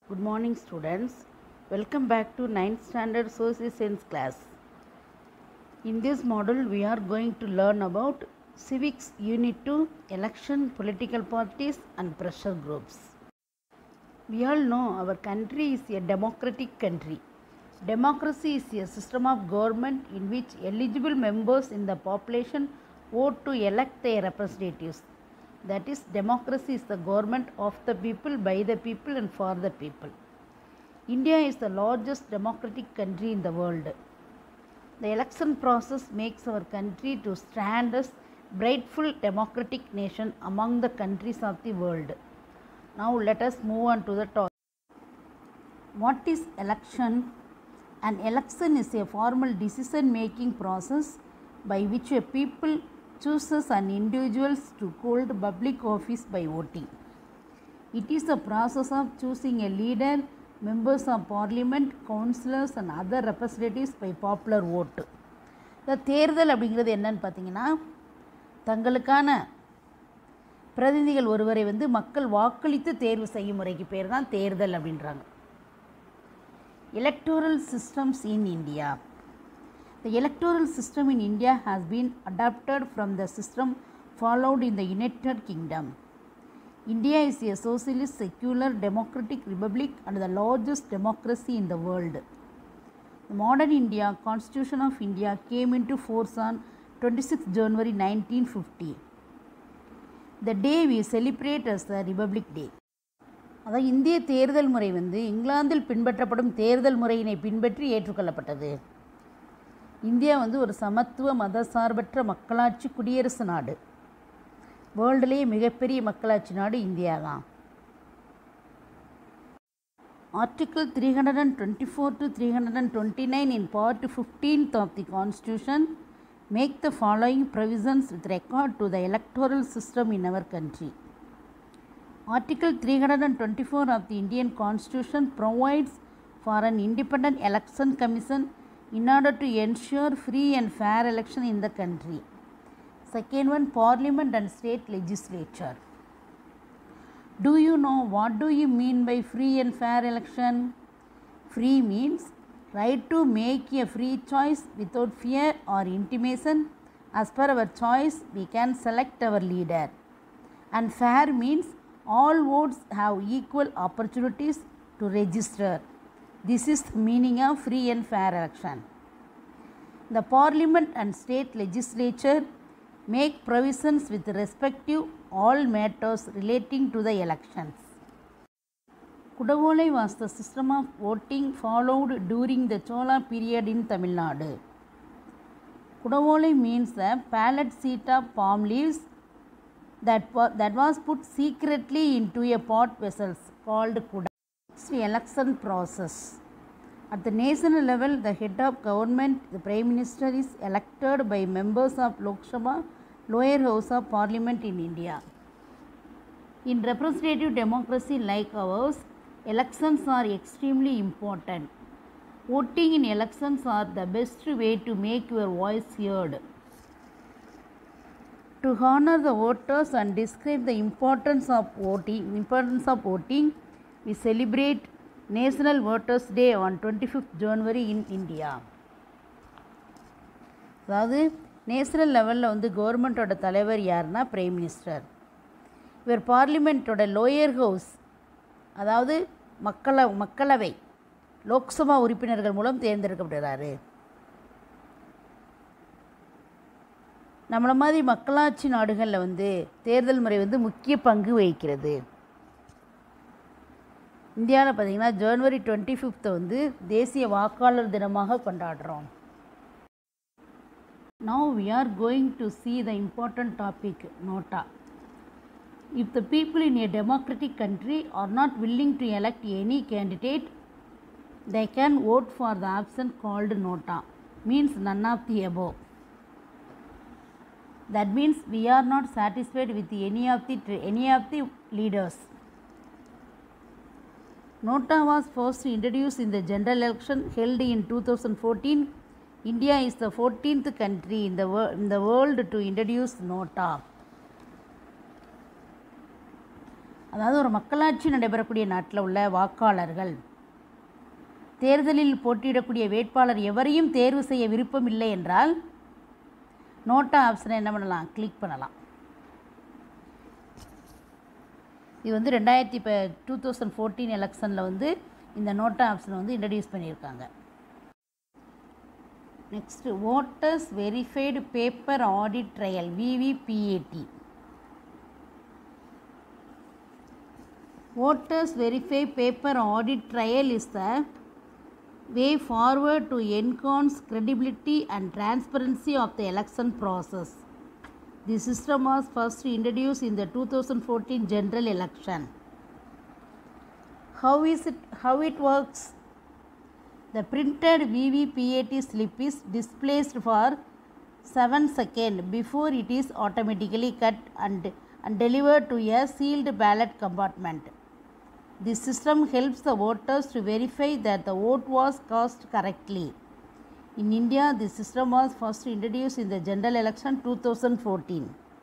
Good morning, students. Welcome back to 9th standard social science class. In this module, we are going to learn about civics unit 2 election, political parties, and pressure groups. We all know our country is a democratic country. Democracy is a system of government in which eligible members in the population vote to elect their representatives. That is, democracy is the government of the people, by the people, and for the people. India is the largest democratic country in the world. The election process makes our country to stand as brightful democratic nation among the countries of the world. Now let us move on to the topic. What is election? An election is a formal decision making process by which a people chooses an individuals to hold public office by voting. It is the process of choosing a leader, members of parliament, councillors and other representatives by popular vote. இந்த தேர்தல் அப்படிங்கிறது என்னன்னு பார்த்தீங்கன்னா தங்களுக்கான பிரதிநிதிகள் ஒருவரை வந்து மக்கள் வாக்களித்து தேர்வு செய்யும் முறைக்கு பேர் தான் தேர்தல் அப்படின்றாங்க electoral systems in India The electoral system in India has been adapted from the system followed in the United Kingdom. India is a socialist, secular, democratic republic and the largest democracy in the world. The modern India, Constitution of India, came into force on 26 January 1950. The day we celebrate as the Republic Day. அதாவது இந்திய தேர்தல் முறை வந்து இங்கிலாந்தில் பின்பற்றப்படும் தேர்தல் முறையினை பின்பற்றி ஏற்றுக்கொள்ளப்பட்டது இந்தியா வந்து ஒரு சமத்துவ மதசார்பற்ற மக்களாட்சி குடியரசு நாடு வேர்ல்டுலேயே மிகப்பெரிய மக்களாட்சி நாடு இந்தியா தான் article three hundred and twenty four to three hundred and twenty nine in part fifteenth of the constitution make the following provisions with regard to the electoral system in our country Article 324 of the Indian Constitution provides for an independent election commission in order to ensure free and fair election in the country. Second one, Parliament and State Legislature. Do you know what do you mean by free and fair election? Free means right to make a free choice without fear or intimation. As per our choice, we can select our leader. And fair means all votes have equal opportunities to register. This is the meaning of free and fair election. The parliament and state legislature make provisions with respect to all matters relating to the elections. Kudavolai was the system of voting followed during the Chola period in Tamil Nadu. Kudavolai means the pallet seat of palm leaves that, that was put secretly into a pot vessels called kuda. It's the election process. At the national level, the head of government, the Prime Minister, is elected by members of Lok Sabha, lower house of parliament in India. In representative democracy like ours, elections are extremely important. Voting in elections are the best way to make your voice heard. To honor the voters and describe the importance of voting, importance of voting, we celebrate National Voters Day on 25th January in India. அதாவது national லெவலில் வந்து கவர்மெண்ட்டோட தலைவர் யாருன்னா prime minister இவர் பார்லிமெண்ட்டோட lower house அதாவது மக்கள மக்களவை லோக்சபா உறுப்பினர்கள் மூலம் தேர்ந்தெடுக்கப்படுகிறாரு நம்மளை மாதிரி மக்களாட்சி நாடுகளில் வந்து தேர்தல் முறை வந்து முக்கிய பங்கு வகிக்கிறது இந்தியாவில் பார்த்திங்கன்னா ஜனவரி டுவெண்ட்டி ஃபிஃப்த்தை வந்து தேசிய வாக்காளர் தினமாக கொண்டாடுறோம் now we are going to see the important topic NOTA if the people in a democratic country are not willing to elect any candidate they can vote for the option called NOTA means none of the above that means we are not satisfied with any of the any of the leaders nota was first introduced in the general election held in 2014 india is the 14th country in the, wor- in the world to introduce nota அதாவது ஒரு மக்களாட்சி நடைபெறக்கூடிய நாட்டில் உள்ள வாக்காளர்கள் தேர்தலில் போட்டியிடக்கூடிய வேட்பாளர் எவரையும் தேர்வு செய்ய விருப்பம் இல்லை என்றால் நோட்டா ஆப்ஷனை என்ன பண்ணலாம் கிளிக் பண்ணலாம் இது வந்து ரெண்டாயிரத்தி இப்போ டூ தௌசண்ட் ஃபோர்டீன் எலெக்ஷனில் வந்து இந்த நோட்டா ஆப்ஷனை வந்து இன்ட்ரடியூஸ் பண்ணியிருக்காங்க next voters verified paper audit trial VVPAT Voters Verify Paper Audit Trial is the way forward to enhance credibility and transparency of the election process. The system was first introduced in the 2014 general election. How is it how it works? The printed VVPAT slip is displayed for 7 seconds before it is automatically cut and, and delivered to a sealed ballot compartment. This system helps the voters to verify that the vote was cast correctly. In India, this system was first introduced in the general election 2014.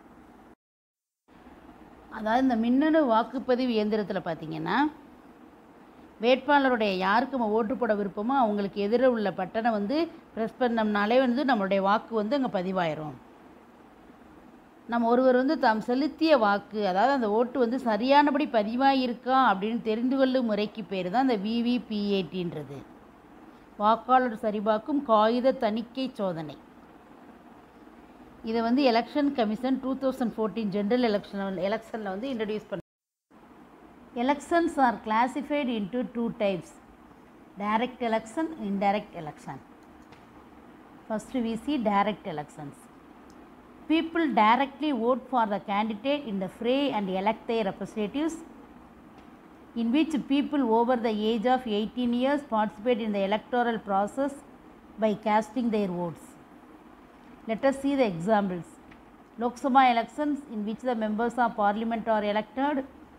அதாவது இந்த மின்னணு வாக்குப்பதிவு இயந்திரத்தில் பார்த்தீங்கன்னா வேட்பாளருடைய யாருக்கு நம்ம ஓட்டு போட விருப்பமோ அவங்களுக்கு எதிர உள்ள பட்டனை வந்து ப்ரெஸ் பண்ணோம்னாலே வந்து நம்மளுடைய வாக்கு வந்து அங்கே பதிவாயிரும் நம்ம ஒருவர் வந்து தாம் செலுத்திய வாக்கு அதாவது அந்த ஓட்டு வந்து சரியானபடி பதிவாயிருக்கா அப்படின்னு தெரிந்து கொள்ளும் முறைக்கு பேர் தான் இந்த விவிபிஏடின்றது வாக்காளர் சரிபார்க்கும் காகித தணிக்கை சோதனை இதை வந்து election commission two thousand fourteen general election எலெக்ஷனில் வந்து இன்ட்ரடியூஸ் பண்ண elections are classified into two types direct election indirect election first we see direct elections people directly vote for the candidate in the fray and elect their representatives in which people over the age of 18 years participate in the electoral process by casting their votes. Let us see the examples. Lok Sabha elections in which the members of parliament are elected.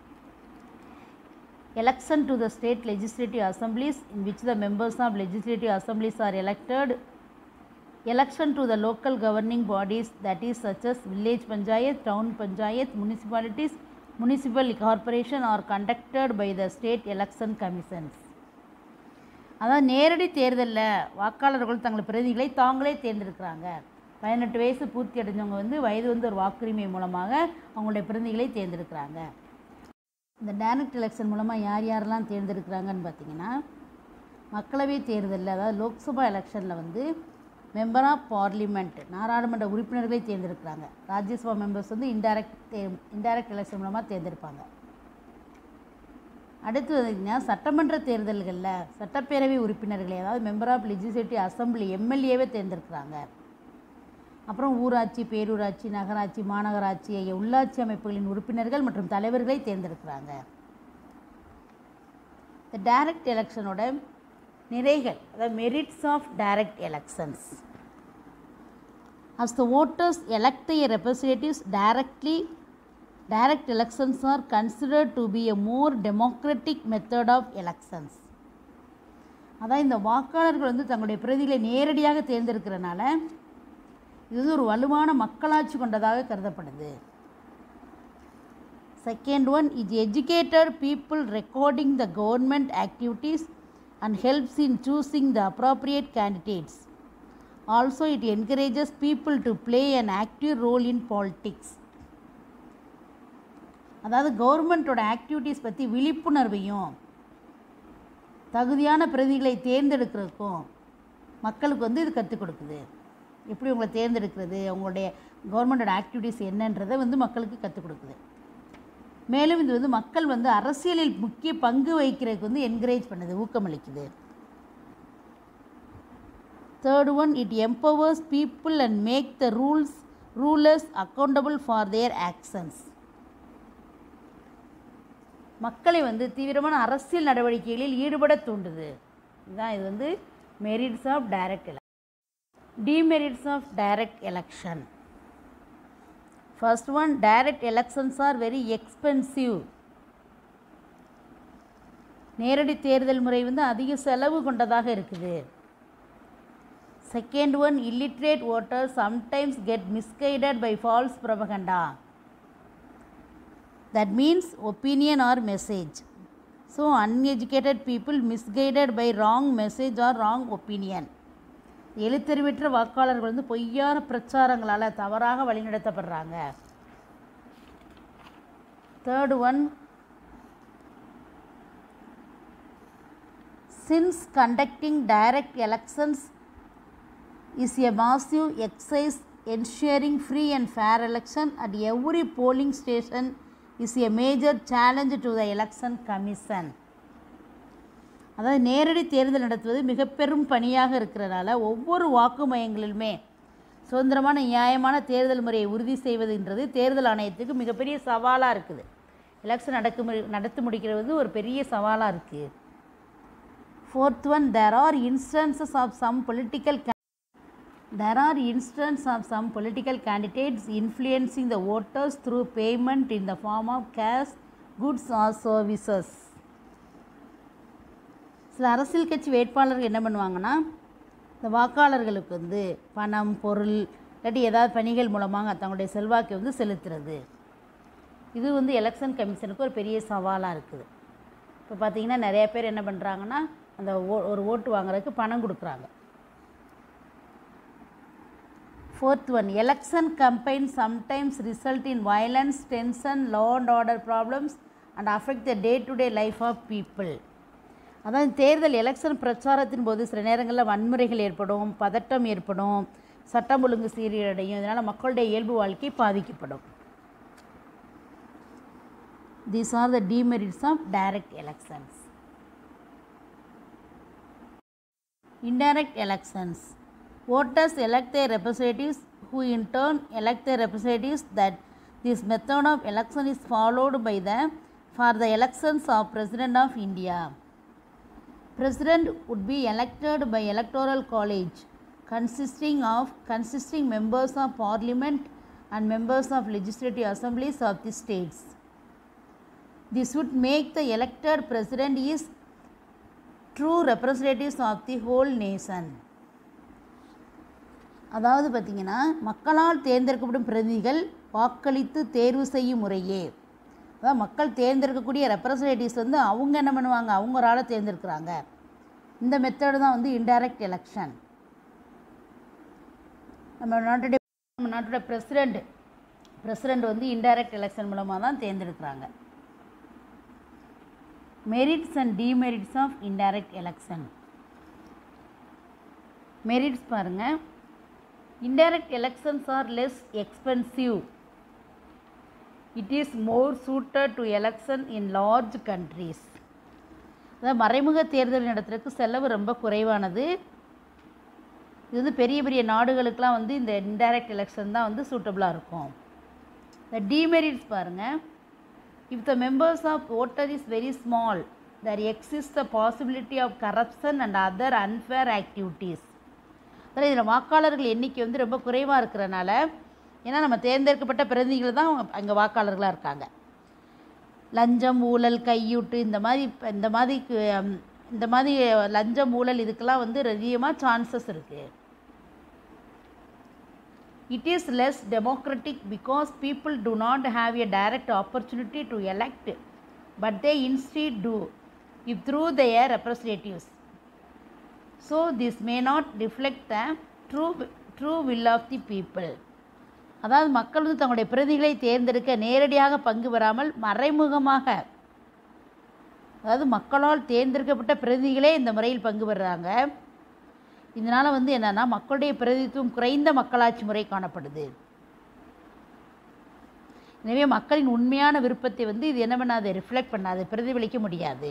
Election to the state legislative assemblies in which the members of legislative assemblies are elected election to the local governing bodies that is such as village panchayat town panchayat municipalities municipal corporation are conducted by the state election commissions அதாவது நேரடி தேர்தலில் வாக்காளர்கள் தங்கள் பிரதிகளை தாங்களே தேர்ந்தெடுக்கிறாங்க பதினெட்டு வயசு பூர்த்தி அடைஞ்சவங்க வந்து வயது வந்து ஒரு வாக்குரிமை மூலமாக அவங்களுடைய பிரதிகளை தேர்ந்தெடுக்கிறாங்க இந்த டைரக்ட் எலெக்ஷன் மூலமாக யார் யாரெல்லாம் தேர்ந்தெடுக்கிறாங்கன்னு பார்த்தீங்கன்னா மக்களவை தேர்தலில் அதாவது லோக்சபா எலெக்ஷனில் வந்து மெம்பர் ஆஃப் பார்லிமெண்ட் நாடாளுமன்ற உறுப்பினர்களை தேர்ந்தெடுக்கிறாங்க ராஜ்யசபா மெம்பர்ஸ் வந்து இன்டைரக்ட் தே இன்டைரக்ட் எலெக்ஷன் மூலமாக தேர்ந்தெடுப்பாங்க அடுத்து பார்த்தீங்கன்னா சட்டமன்ற தேர்தல்களில் சட்டப்பேரவை உறுப்பினர்களை அதாவது மெம்பர் ஆஃப் லெஜிஸ்லேட்டிவ் அசம்பிளி எம்எல்ஏவே தேர்ந்தெடுக்கிறாங்க அப்புறம் ஊராட்சி பேரூராட்சி நகராட்சி மாநகராட்சி ஆகிய உள்ளாட்சி அமைப்புகளின் உறுப்பினர்கள் மற்றும் தலைவர்களை தேர்ந்தெடுக்கிறாங்க இந்த டைரக்ட் எலெக்ஷனோட நிறைகள் அதாவது merits of direct elections as the voters elect their representatives directly direct elections are considered to be a more democratic method of elections அதான் இந்த வாக்காளர்கள் வந்து தங்களுடைய பிரதிகளை நேரடியாக தேர்ந்தெடுக்கிறனால இது வந்து ஒரு வலுவான மக்களாட்சி கொண்டதாக கருதப்படுது second one is educated people regarding the government activities and helps in choosing the appropriate candidates. Also, it encourages people to play an active role in politics. அதாவது கவர்மெண்ட்டோட ஆக்டிவிட்டீஸ் பற்றி விழிப்புணர்வையும் தகுதியான பிரதிகளை தேர்ந்தெடுக்கிறதுக்கும் மக்களுக்கு வந்து இது கற்றுக் கொடுக்குது எப்படி உங்களை தேர்ந்தெடுக்கிறது அவங்களுடைய கவர்மெண்ட்டோட ஆக்டிவிட்டீஸ் என்னன்றதை வந்து மக்களுக்கு கற்றுக் கொடுக்குது மேலும் இது வந்து மக்கள் வந்து அரசியலில் முக்கிய பங்கு வகிக்கிறதுக்கு வந்து என்கரேஜ் பண்ணுது ஊக்கமளிக்குது third one it empowers people and make the rules rulers accountable for their actions மக்களை வந்து தீவிரமான அரசியல் நடவடிக்கைகளில் ஈடுபட தூண்டுது இதுதான் இது வந்து merits of direct election demerits of direct election first one direct elections are very expensive நேரடி தேர்தல் முறை வந்து அதிக செலவு கொண்டதாக இருக்குது second one illiterate voter sometimes get misguided by false propaganda that means opinion or message so uneducated people misguided by wrong message or wrong opinion எழுத்தறிவற்ற வாக்காளர்கள் வந்து பொய்யான பிரச்சாரங்களால் தவறாக வழிநடத்தப்படுறாங்க third one since conducting direct elections is a massive exercise ensuring free and fair election at every polling station is a major challenge to the election commission அதாவது நேரடி தேர்தல் நடத்துவது மிக பெரும் பணியாக இருக்கிறனால ஒவ்வொரு வாக்கு மையங்களிலுமே சுதந்திரமான நியாயமான தேர்தல் முறையை உறுதி செய்வதுன்றது தேர்தல் ஆணையத்துக்கு மிகப்பெரிய சவாலாக இருக்குது எலெக்ஷன் நடக்கு நடத்தி முடிக்கிறது ஒரு பெரிய சவாலாக இருக்குது Fourth one, there are instances of some political ca- there are instances of some political candidates influencing the voters through payment in the form of cash, goods or services. சில அரசியல் கட்சி வேட்பாளர்கள் என்ன பண்ணுவாங்கன்னா இந்த வாக்காளர்களுக்கு வந்து பணம் பொருள் இல்லாட்டி ஏதாவது பணிகள் மூலமாக தங்களுடைய செல்வாக்கை வந்து செலுத்துறது இது வந்து எலெக்ஷன் கமிஷனுக்கு ஒரு பெரிய சவாலாக இருக்குது இப்போ பார்த்தீங்கன்னா நிறைய பேர் என்ன பண்ணுறாங்கன்னா அந்த ஓ ஒரு ஓட்டு வாங்குறதுக்கு பணம் கொடுக்குறாங்க fourth one election campaign sometimes result in violence tension law and order problems and affect the day to day life of people அதாவது தேர்தல் எலெக்ஷன் பிரச்சாரத்தின் போது சில நேரங்களில் வன்முறைகள் ஏற்படும் பதட்டம் ஏற்படும் சட்டம் ஒழுங்கு சீரடையும் இதனால் மக்களுடைய இயல்பு வாழ்க்கை பாதிக்கப்படும் these are the demerits of direct elections Indirect elections. Voters elect their representatives who in turn elect their representatives that this method of election is followed by the for the elections of President of India. President would be elected by electoral college consisting of consisting members of parliament and members of legislative assemblies of the states. This would make the elected president is true representatives of the whole nation. அதாவது பார்த்திங்கன்னா மக்களால் தேர்ந்தெடுக்கப்படும் பிரதிநிதிகள் வாக்களித்து தேர்வு செய்யும் முறையே அதாவது மக்கள் தேர்ந்தெடுக்கக்கூடிய ரெப்ரசன்டேட்டிவ்ஸ் வந்து அவங்க என்ன பண்ணுவாங்க அவங்க ஒரு ஆளை தேர்ந்தெடுக்கிறாங்க இந்த மெத்தடு தான் வந்து இன்டைரக்ட் எலெக்ஷன் நம்ம நாட்டுடைய நம்ம நாட்டோட பிரசிடெண்ட் பிரசிடெண்ட் வந்து இன்டைரக்ட் எலெக்ஷன் மூலமாக தான் தேர்ந்தெடுக்கிறாங்க merits and demerits of indirect election merits பாருங்கள் indirect elections are less expensive it is more suited to election in large countries அதாவது மறைமுக தேர்தல் நடத்துறதுக்கு செலவு ரொம்ப குறைவானது இது வந்து பெரிய பெரிய நாடுகளுக்கெலாம் வந்து இந்த இன்டைரக்ட் எலெக்ஷன் தான் வந்து சூட்டபுளாக இருக்கும் இந்த டிமெரிட்ஸ் பாருங்கள் if the members of voter is very small there exists the possibility of corruption and other unfair activities அதாவது இதில் வாக்காளர்கள் எண்ணிக்கை வந்து ரொம்ப குறைவாக இருக்கிறனால ஏன்னா நம்ம தேர்ந்தெடுக்கப்பட்ட பிரதிநிதிகள் தான் அவங்க அங்கே வாக்காளர்களாக இருக்காங்க லஞ்சம் ஊழல் கையூட்டு இந்த மாதிரி இப்ப இந்த மாதிரி கு- ஹம், இந்த மாதிரி லஞ்சம் ஊழல் இதுக்கெல்லாம் வந்து அதிகமாக சான்சஸ் இருக்குது It is less democratic because people do not have a direct opportunity to elect, but they instead do it through their representatives. So, this may not reflect the true, true will of the people. அதாவது மக்கள் வந்து தங்களுடைய பிரதிகளை தேர்ந்தெடுக்க நேரடியாக பங்கு பெறாமல் மறைமுகமாக அதாவது மக்களால் தேர்ந்தெடுக்கப்பட்ட பிரதிகளே இந்த முறையில் பங்கு பெறுறாங்க இதனால் வந்து என்னன்னா மக்களுடைய பிரதித்துவம் குறைந்த மக்களாட்சி முறை காணப்படுது எனவே மக்களின் உண்மையான விருப்பத்தை வந்து இது என்ன பண்ணாது ரிஃப்ளெக்ட் பண்ணாது பிரதிபலிக்க முடியாது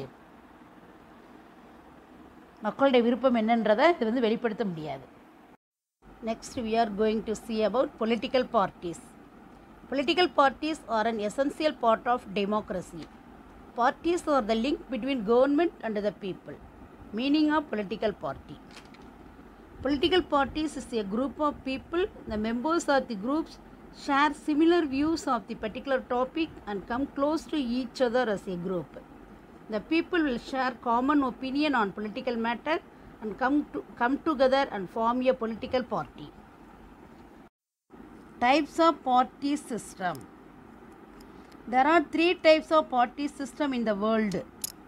மக்களுடைய விருப்பம் என்னன்றதை இது வந்து வெளிப்படுத்த முடியாது next we are going to see about political parties political parties are an essential part of democracy parties are the link between government and the people meaning of political party Political parties is a group of people. The members of the groups share similar views of the particular topic and come close to each other as a group. The people will share common opinion on political matter and come to come together and form a political party. Types of party system. There are three types of party system in the world.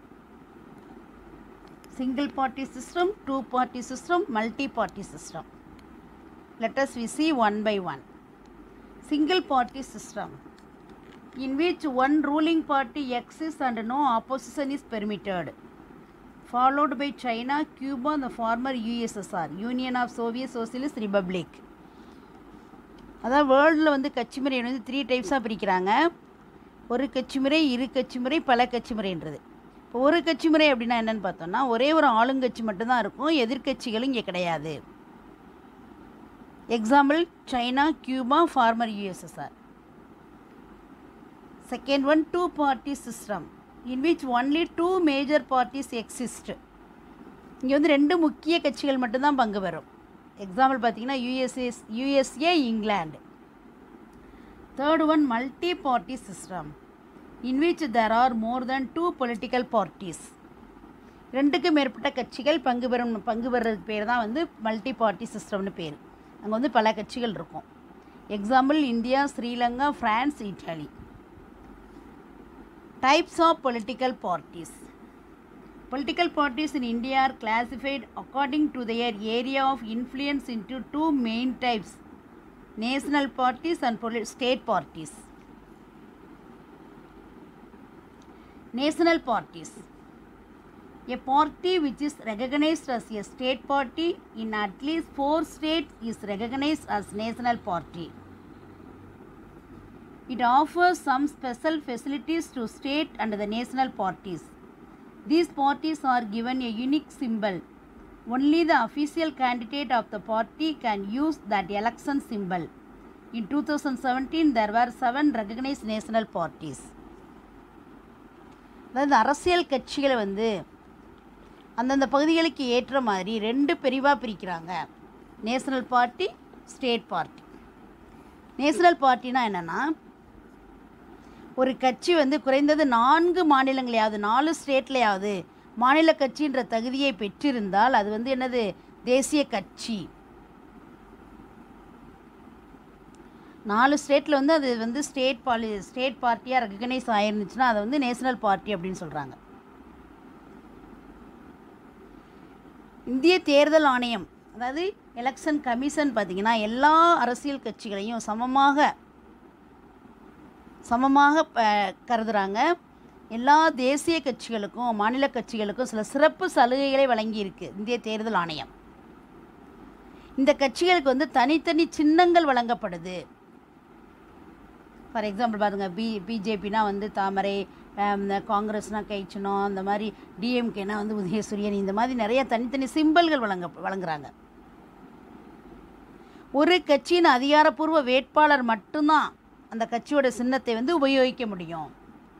Single party system, two party system, multi party system. Let us we see one by one. Single party system in which one ruling party exists and no opposition is permitted. Followed by China, Cuba, and the former USSR, Union of Soviet Socialist Republic. அதான் வேர்ல்டில் வந்து கட்சி முறை வந்து three டைப்ஸாக பிரிக்கிறாங்க ஒரு கட்சி முறை இரு கட்சி முறை பல கட்சி முறைன்றது இப்போ ஒரு கட்சி முறை அப்படின்னா என்னென்னு பார்த்தோம்னா ஒரே ஒரு ஆளுங்கட்சி மட்டும்தான் இருக்கும் எதிர்க்கட்சிகளும் இங்கே கிடையாது example China Cuba former USSR second one two party system in which only two major parties exist இங்கே வந்து ரெண்டு முக்கிய கட்சிகள் மட்டும்தான் பங்கு பெறும் எக்ஸாம்பிள் பார்த்தீங்கன்னா யூஎஸ்எஸ் யூஎஸ்ஏ இங்கிலாந்து third one multi party system in which there are more than two political parties ரெண்டுக்கும் மேற்பட்ட கட்சிகள் பங்கு பெறும் பங்கு பெறதுக்கு பேர் தான் வந்து மல்டி பார்ட்டி சிஸ்டம்னு பேர் அங்கே வந்து பல கட்சிகள் இருக்கும் example India Sri Lanka France Italy types of political parties Political parties in India are classified according to their area of influence into two main types national parties and poli- state parties. National parties. A party which is recognized as a state party in at least four states is recognized as national party. It offers some special facilities to state and the national parties. These parties are given a unique symbol. Only the official candidate of the party can use that election symbol. In 2017, there were seven recognized national parties. அதாவது அரசியல் கட்சிகளை வந்து அந்தந்த பகுதிகளுக்கு ஏற்ற மாதிரி ரெண்டு பிரிவாக பிரிக்கிறாங்க national party state party national பார்ட்டினா என்னென்னா ஒரு கட்சி வந்து குறைந்தது நான்கு மாநிலங்களையாவது நாலு ஸ்டேட்லையாவது மாநில கட்சின்ற தகுதியை பெற்றிருந்தால் அது வந்து என்னது தேசிய கட்சி நாலு ஸ்டேட்டில் வந்து அது வந்து ஸ்டேட் பாலி ஸ்டேட் பார்ட்டியாக ரெக்கக்னைஸ் ஆயிருந்துச்சுன்னா அதை வந்து நேஷனல் பார்ட்டி அப்படின்னு சொல்கிறாங்க இந்திய தேர்தல் ஆணையம் அதாவது எலெக்ஷன் கமிஷன் பார்த்திங்கன்னா எல்லா அரசியல் கட்சிகளையும் சமமாக சமமாக ப- கருதுகிறாங்க எல்லா தேசிய கட்சிகளுக்கும் மாநில கட்சிகளுக்கும் சில சிறப்பு சலுகைகளை வழங்கியிருக்கு இந்திய தேர்தல் ஆணையம் இந்த கட்சிகளுக்கு வந்து தனித்தனி சின்னங்கள் வழங்கப்படுது ஃபார் எக்ஸாம்பிள் பாருங்க பி பிஜேபினா வந்து தாமரை ஆம், இந்த காங்கிரஸ்னா கைச்சினம் அந்த மாதிரி டிஎம்கேனா வந்து உதயசூரியன் இந்த மாதிரி நிறைய தனித்தனி சிம்பல்கள் வழங்க வழங்குறாங்க ஒரு கட்சியின் அதிகாரப்பூர்வ வேட்பாளர் மட்டும்தான் அந்த கட்சியோட சின்னத்தை வந்து உபயோகிக்க முடியும்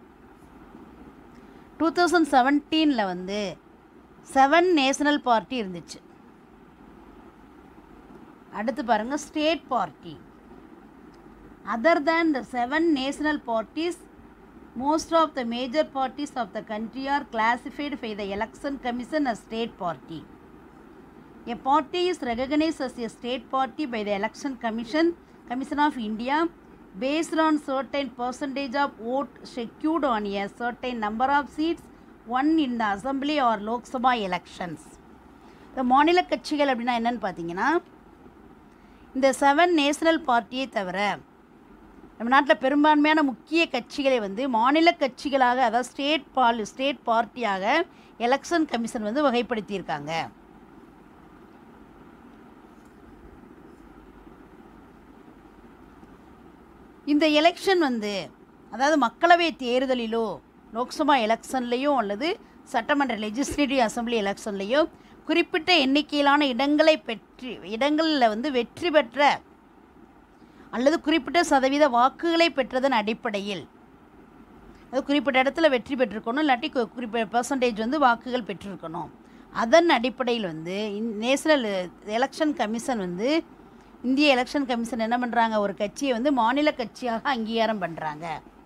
டூ தௌசண்ட் செவன்டீனில் வந்து செவன் நேஷனல் பார்ட்டி இருந்துச்சு அடுத்து பாருங்கள் state party other than the seven national parties most of the major parties of the country are classified by the election commission as state party A party is recognized as a state party by the Election Commission, Commission of India, based on certain percentage of vote secured on a certain number of seats won in the Assembly or Lok Sabha elections. இந்த மாநில கட்சிகள் அப்படின்னா என்னன்னு பார்த்தீங்கன்னா இந்த seven national பார்ட்டியை தவிர நம்ம நாட்டில் பெரும்பான்மையான முக்கிய கட்சிகளை வந்து மாநில கட்சிகளாக அதாவது ஸ்டேட் பால் ஸ்டேட் பார்ட்டியாக எலெக்ஷன் கமிஷன் வந்து வகைப்படுத்தியிருக்காங்க இந்த எலெக்ஷன் வந்து அதாவது மக்களவை தேர்தலிலோ லோக்சபா எலெக்ஷன்லேயோ அல்லது சட்டமன்ற லெஜிஸ்லேட்டிவ் அசம்பிளி எலெக்ஷன்லேயோ குறிப்பிட்ட எண்ணிக்கையிலான இடங்களை பெற்று இடங்களில் வந்து வெற்றி பெற்ற அல்லது குறிப்பிட்ட சதவீத வாக்குகளை பெற்றதன் அடிப்படையில் அது குறிப்பிட்ட இடத்துல வெற்றி பெற்றிருக்கணும் இல்லாட்டி கு- குறிப்பிட்ட பர்சன்டேஜ் வந்து வாக்குகள் பெற்றிருக்கணும் அதன் அடிப்படையில் வந்து நேஷனல் எலெக்ஷன் கமிஷன் வந்து இந்திய எலெக்ஷன் கமிஷன் என்ன பண்ணுறாங்க ஒரு கட்சியை வந்து மாநில கட்சியாக அங்கீகாரம் பண்ணுறாங்க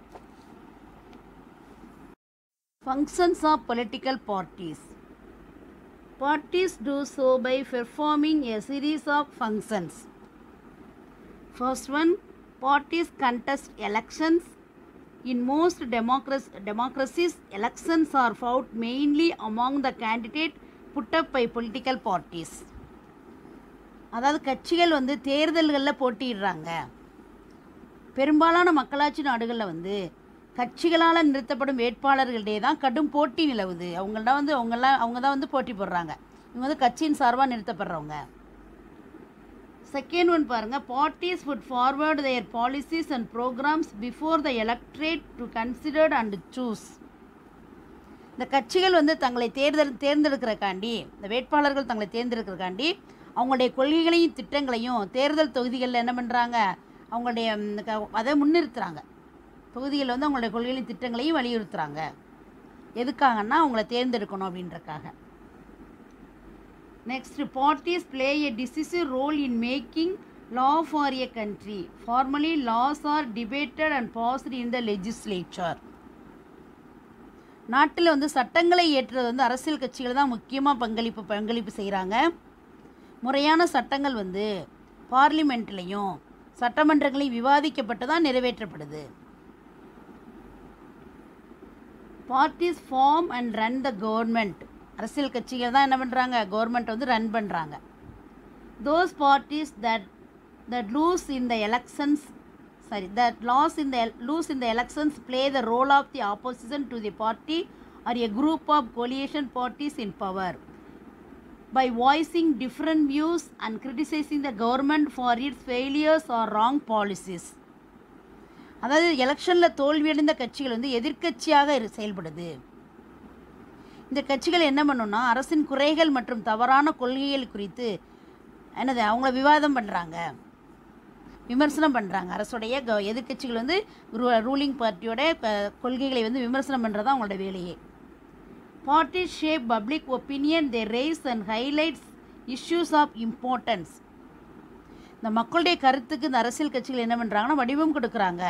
functions of political parties parties do so by performing a series of functions First one, parties contest elections. In most democrac- democracies, elections are fought mainly among the candidate put up by political parties. அதாவது கட்சிகள் வந்து தேர்தல்களில் போட்டியிடுறாங்க பெரும்பாலான மக்களாட்சி நாடுகளில் வந்து கட்சிகளால் நிறுத்தப்படும் வேட்பாளர்களிடையே தான் கடும் போட்டி நிலவுது அவங்கள்ட்ட வந்து அவங்களாம் அவங்க தான் வந்து போட்டி போடுறாங்க இவங்க வந்து கட்சியின் சார்பாக நிறுத்தப்படுறவங்க செகண்ட் ஒன் பாருங்கள் parties would forward their policies and programs before the electorate to consider and choose இந்த கட்சிகள் வந்து தங்களை தேர்தல் தேர்ந்தெடுக்கிறக்காண்டி இந்த வேட்பாளர்கள் தங்களை தேர்ந்தெடுக்கிறக்காண்டி அவங்களுடைய கொள்கைகளையும் திட்டங்களையும் தேர்தல் தொகுதிகளில் என்ன பண்ணுறாங்க அவங்களுடைய ம், க- அதை முன்னிறுத்துறாங்க தொகுதிகளில் வந்து அவங்களுடைய கொள்கைகளையும் திட்டங்களையும் வலியுறுத்துறாங்க எதுக்காகன்னா அவங்கள தேர்ந்தெடுக்கணும் அப்படின்றக்காக Next, parties play a decisive role in making law for a country. Formally, laws are debated and passed in the legislature. நாட்டில் வந்து சட்டங்களை ஏற்றுறது வந்து அரசியல் கட்சிகள் தான் முக்கியமாக பங்களிப்பு பங்களிப்பு செய்கிறாங்க முறையான சட்டங்கள் வந்து பார்லிமெண்ட்லேயும் சட்டமன்றங்களையும் விவாதிக்கப்பட்டு தான் நிறைவேற்றப்படுது parties form and run the government அரசியல் கட்சிகள் தான் என்ன பண்ணுறாங்க கவர்மெண்ட் வந்து ரன் பண்ணுறாங்க those parties that that lose in the elections sorry that loss in the lose in the elections play the role of the opposition to the party or a group of coalition parties in power by voicing different views and criticizing the government for its failures or wrong policies அதாவது எலெக்ஷனில் தோல்வியடைந்த கட்சிகள் வந்து எதிர்க்கட்சியாக இரு- செயல்படுது இந்த கட்சிகள் என்ன பண்ணுன்னா அரசின் குறைகள் மற்றும் தவறான கொள்கைகள் குறித்து என்னது அவங்கள விவாதம் பண்ணுறாங்க விமர்சனம் பண்ணுறாங்க அரசுடைய க எதிர்க்கட்சிகள் வந்து ரூலிங் பார்ட்டியோட க- கொள்கைகளை வந்து விமர்சனம் பண்ணுறது தான் அவங்களோட வேலையே Parties shape public opinion, they raise and highlights issues of importance. இந்த மக்களுடைய கருத்துக்கு இந்த அரசியல் கட்சிகள் என்ன பண்ணுறாங்கன்னா வடிவம் கொடுக்குறாங்க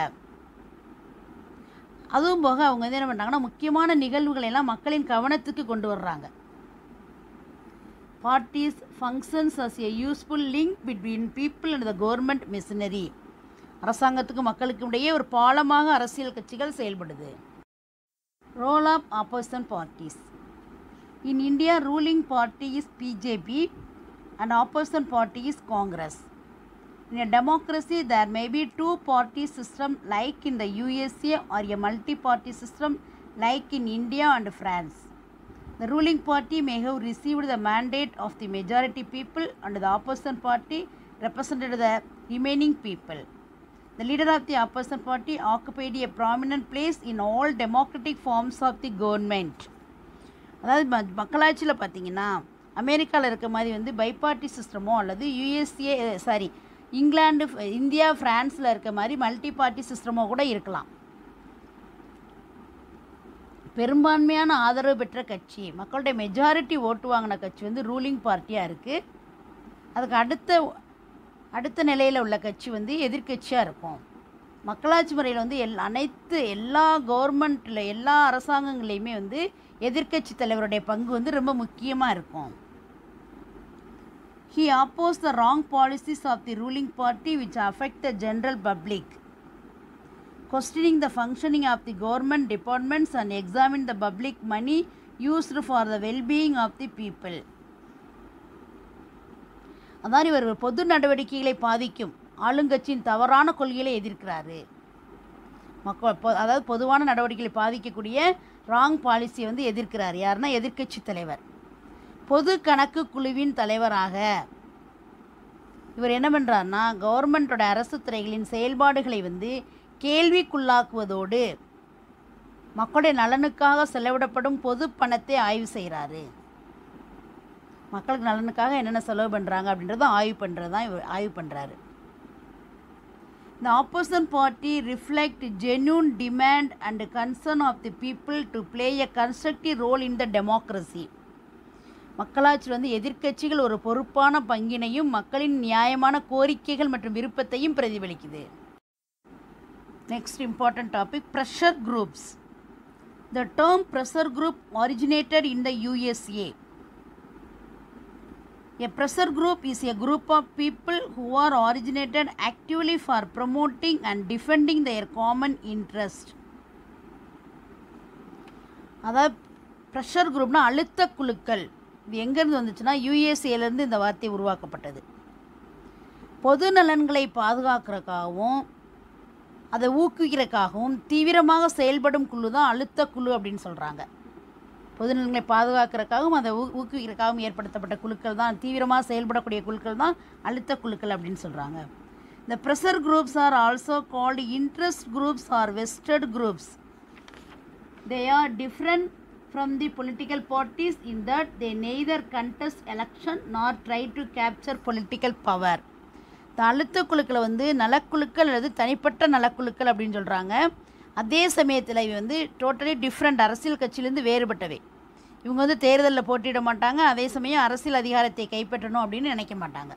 அதுவும் போக அவங்க வந்து என்ன பண்ணுறாங்கன்னா முக்கியமான நிகழ்வுகளை எல்லாம் மக்களின் கவனத்துக்கு கொண்டு வர்றாங்க parties functions as a useful link between people and the government machinery அரசாங்கத்துக்கு மக்களுக்கு இடையே ஒரு பாலமாக அரசியல் கட்சிகள் செயல்படுது Role of opposition parties. In India, ruling party is BJP and opposition party is Congress. In a democracy, there may be two party system like in the USA or a multi-party system like in India and France. The ruling party may have received the mandate of the majority people and the opposition party represented the remaining people. The leader of the opposition party occupied a prominent place in all democratic forms of the government. அதாவது ம மக்களாட்சியில் பார்த்தீங்கன்னா அமெரிக்காவில் இருக்க மாதிரி வந்து பைபார்ட்டி சிஸ்டமோ அல்லது USA sorry England India ஃப்ரான்ஸில் இருக்க மாதிரி மல்டி பார்ட்டி சிஸ்டமோ கூட இருக்கலாம் பெரும்பான்மையான ஆதரவு பெற்ற கட்சி மக்களுடைய மெஜாரிட்டி ஓட்டு வாங்கின கட்சி வந்து ரூலிங் பார்ட்டியாக இருக்குது அதுக்கு அடுத்த அடுத்த நிலையில் உள்ள கட்சி வந்து எதிர்க்கட்சியாக இருக்கும் மக்களாட்சி முறையில் வந்து எல் அனைத்து எல்லா கவர்மெண்ட்டில் எல்லா அரசாங்கங்களையுமே வந்து எதிர்க்கட்சி தலைவருடைய பங்கு வந்து ரொம்ப முக்கியமாக இருக்கும் He opposed the wrong policies of the ruling party which affect the general public. Questioning the functioning of the government departments and examine the public money used for the well-being of the people. அதான் இவர் பொது நடவடிக்கைகளை பாதிக்கும் ஆளுங்கட்சியின் தவறான கொள்கைகளை எதிர்க்கிறாரு மக்கள் பொ- அதாவது பொதுவான நடவடிக்கைகளை பாதிக்கக்கூடிய ராங் பாலிசியை வந்து எதிர்க்கிறார் யாருன்னா எதிர்க்கட்சி தலைவர் பொது கணக்கு குழுவின் தலைவராக இவர் என்ன பண்ணுறாருன்னா கவர்மெண்ட்டோட அரசு துறைகளின் செயல்பாடுகளை வந்து கேள்விக்குள்ளாக்குவதோடு மக்களுடைய நலனுக்காக செலவிடப்படும் பொது பணத்தை ஆய்வு செய்கிறாரு மக்களுக்கு நலனுக்காக என்னென்ன செலவு பண்ணுறாங்க அப்படின்றத ஆய்வு பண்ணுறது தான் இவர் ஆய்வு பண்ணுறாரு The opposition party reflect genuine demand and concern of the people to play a constructive role in the democracy. மக்களாட்சி வந்து எதிர்க்கட்சிகள் ஒரு பொறுப்பான பங்கினையும் மக்களின் நியாயமான கோரிக்கைகள் மற்றும் விருப்பத்தையும் பிரதிபலிக்குது next important topic pressure groups the term pressure group originated in the USA. A pressure group is a group of people who are originated actively for promoting and defending their common interest. அதாவது pressure குரூப்னா அழுத்த குழுக்கள் இது எங்கேருந்து வந்துச்சுன்னா யூஎஸ்ஏலேருந்து இந்த வார்த்தை உருவாக்கப்பட்டது பொது நலன்களை பாதுகாக்கிறதுக்காகவும் அதை ஊக்குவிக்கிறதுக்காகவும் தீவிரமாக செயல்படும் குழு தான் அழுத்த குழு அப்படின்னு சொல்கிறாங்க பொது நலன்களை பாதுகாக்கிறதுக்காகவும் அதை ஊ ஊக்குவிக்கிறதுக்காகவும் ஏற்படுத்தப்பட்ட குழுக்கள் தான் தீவிரமாக செயல்படக்கூடிய குழுக்கள் தான் அழுத்த குழுக்கள் அப்படின்னு சொல்கிறாங்க இந்த pressure groups are also called interest groups or vested groups they are different from the political parties in that they neither contest election nor try to capture political power இந்த அழுத்த குழுக்களை வந்து நலக்குழுக்கள் அல்லது தனிப்பட்ட நலக்குழுக்கள் அப்படின்னு சொல்கிறாங்க அதே சமயத்தில் இவை வந்து டோட்டலி டிஃப்ரெண்ட் அரசியல் கட்சியிலேருந்து வேறுபட்டவை இவங்க வந்து தேர்தலில் போட்டியிட மாட்டாங்க அதே சமயம் அரசியல் அதிகாரத்தை கைப்பற்றணும் அப்படின்னு நினைக்க மாட்டாங்க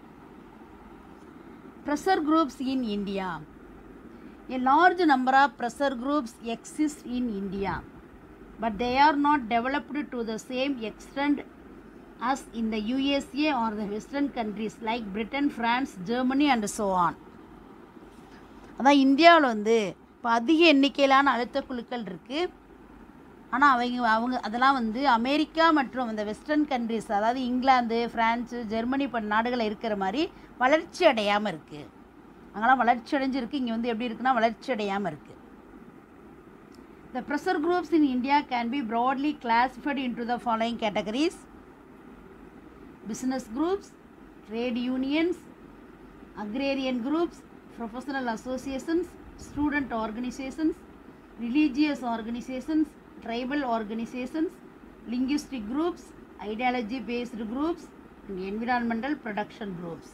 pressure groups in India A large number of pressure groups exist in India, but they are not developed to the same extent as in the USA or the Western countries like Britain, France, Germany and so on. அதான் இந்தியாவில் வந்து இப்போ அதிக எண்ணிக்கையிலான அழுத்த குழுக்கள் இருக்குது ஆனால் அவங்க அவங்க அதெல்லாம் வந்து அமெரிக்கா மற்றும் இந்த வெஸ்டர்ன் கண்ட்ரிஸ் அதாவது இங்கிலாந்து ஃப்ரான்ஸு ஜெர்மனி போன்ற நாடுகளில் இருக்கிற மாதிரி வளர்ச்சி அடையாமல் இருக்குது அங்கெல்லாம் வளர்ச்சி அடைஞ்சிருக்கு இங்கே வந்து எப்படி இருக்குன்னா வளர்ச்சி அடையாமல் இருக்குது The pressure groups in India can be broadly classified into the following categories business groups, trade unions, agrarian groups, professional associations, student organizations, religious organizations, tribal organizations, linguistic groups, ideology based groups, and environmental production groups.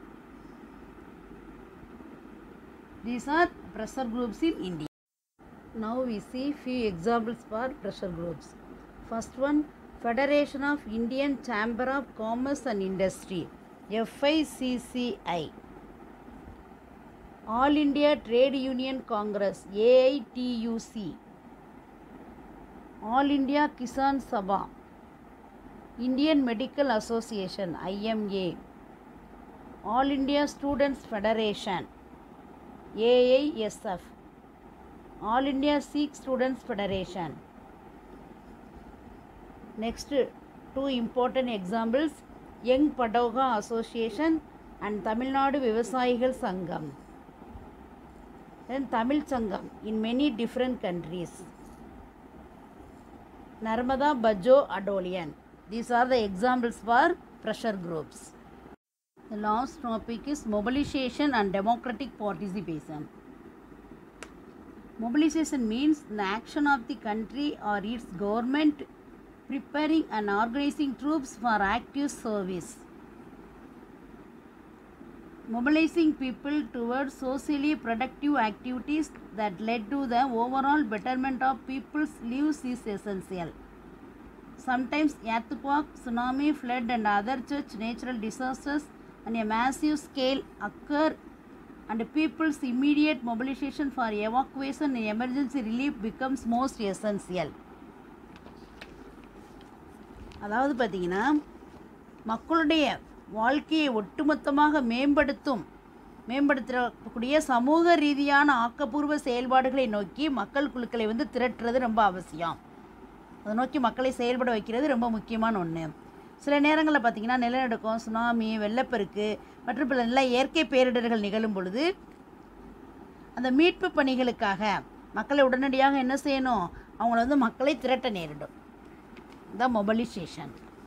These are pressure groups in India. Now we see few examples for pressure groups. First one, Federation of Indian Chamber of Commerce and Industry, FICCI. All India Trade Union Congress, AITUC. All India Kisan Sabha. Indian Medical Association, IMA. All India Students Federation, AISF. All India Sikh Students Federation. Next, two important examples Young Padoga Association and Tamil Nadu Vivasayigal Sangam. Then Tamil Sangam in many different countries. Narmada Bajo Adolian. These are the examples for pressure groups. The last topic is mobilization and democratic participation. Mobilization means the action of the country or its government preparing and organizing troops for active service. Mobilizing people towards socially productive activities that led to the overall betterment of people's lives is essential. Sometimes earthquake, tsunami, flood, and other such natural disasters on a massive scale occur, and people's immediate mobilization for evacuation and emergency relief becomes most essential. அதாவது பார்த்தீங்கன்னா மக்களுடைய வாழ்க்கையை ஒட்டுமொத்தமாக மேம்படுத்தும் மேம்படுத்தக்கூடிய சமூக ரீதியான ஆக்கப்பூர்வ செயல்பாடுகளை நோக்கி மக்கள் குழுக்களை வந்து திரட்டுறது ரொம்ப அவசியம் அதை நோக்கி மக்களை செயல்பட வைக்கிறது ரொம்ப முக்கியமான ஒன்று சில நேரங்களில் பார்த்திங்கன்னா நிலநடுக்கம் சுனாமி வெள்ளப்பெருக்கு மற்றும் பல நல்ல இயற்கை பேரிடர்கள் நிகழும் பொழுது அந்த மீட்பு பணிகளுக்காக மக்களை உடனடியாக என்ன செய்யணும் அவங்கள வந்து மக்களை திரட்ட நேரிடும் the mobilization.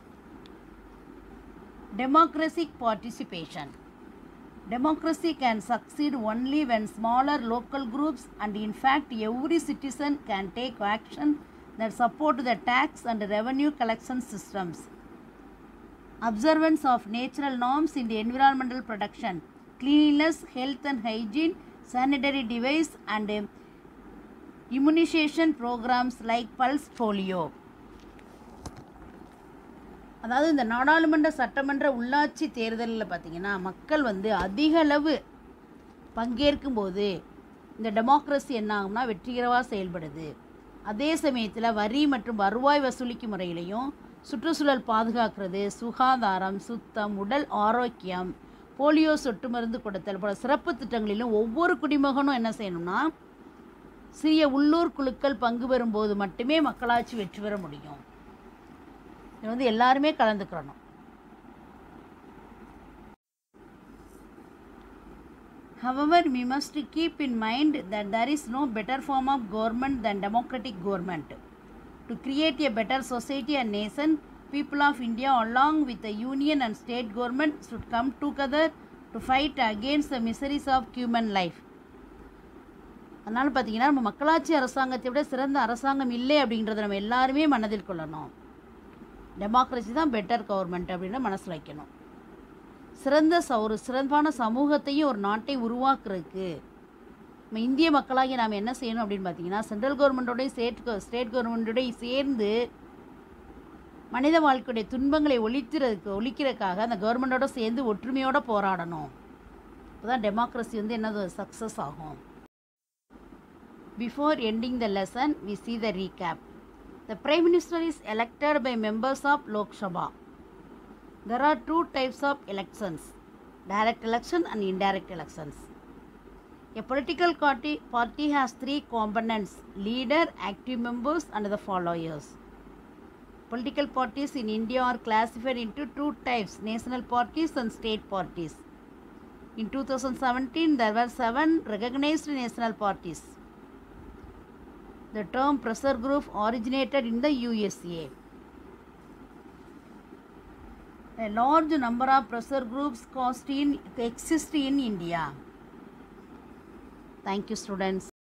Democratic participation. Democracy can succeed only when smaller local groups and in fact every citizen can take action that support the tax and revenue collection systems. Observance of natural norms in the environmental production, cleanliness, health and hygiene, sanitary device and um, immunization programs like pulse polio. அதாவது இந்த நாடாளுமன்ற சட்டமன்ற உள்ளாட்சி தேர்தலில் பார்த்திங்கன்னா மக்கள் வந்து அதிக அளவு பங்கேற்கும் போது இந்த டெமோக்ரஸி என்ன ஆகும்னா வெற்றிகரமாக செயல்படுது அதே சமயத்தில் வரி மற்றும் வருவாய் வசூலிக்கும் முறையிலையும் சுற்றுச்சூழல் பாதுகாக்கிறது சுகாதாரம் சுத்தம் உடல் ஆரோக்கியம் போலியோ சொட்டு மருந்து கொடுத்தல் போல சிறப்பு திட்டங்களிலும் ஒவ்வொரு குடிமகனும் என்ன செய்யணும்னா சிறிய உள்ளூர் குழுக்கள் பங்கு பெறும்போது மட்டுமே மக்களாட்சி வெற்றி பெற முடியும் இது வந்து எல்லாருமே கலந்துக்கிறணும் However, we must keep in mind that there is no better form of government than democratic government. To create a better society and nation, people of India, along with the union and state government, should come together to fight against the miseries of human life. அதனால் பார்த்தீங்கன்னா நம்ம மக்களாட்சி அரசாங்கத்தை விட சிறந்த அரசாங்கம் இல்லை அப்படின்றத நம்ம எல்லாருமே மனதில் கொள்ளணும் டெமோக்ரஸி தான் பெட்டர் கவர்மெண்ட் அப்படின்னு மனசில் வைக்கணும் சிறந்த ச ஒரு சிறப்பான சமூகத்தையும் ஒரு நாட்டை உருவாக்குறதுக்கு நம்ம இந்திய மக்களாகி நாம் என்ன செய்யணும் அப்படின்னு பார்த்தீங்கன்னா சென்ட்ரல் கவர்மெண்ட்டோடய ஸ்டேட் ஸ்டேட் கவர்மெண்ட்டோடய சேர்ந்து மனித வாழ்க்கையுடைய துன்பங்களை ஒழிக்கிறதுக்கு ஒழிக்கிறதுக்காக அந்த கவர்மெண்ட்டோட சேர்ந்து ஒற்றுமையோடு போராடணும் அப்போதான் டெமோக்ரஸி வந்து என்னது சக்ஸஸ் ஆகும் before ending the lesson we see த recap The Prime Minister is elected by members of Lok Sabha. There are two types of elections direct election and indirect elections. A political party, party has three components leader, active members, and the followers. Political parties in India are classified into two types national parties and state parties. In 2017, there were seven recognized national parties. The term pressure group originated in the USA. A large number of pressure groups cost in, exist in India. Thank you, students.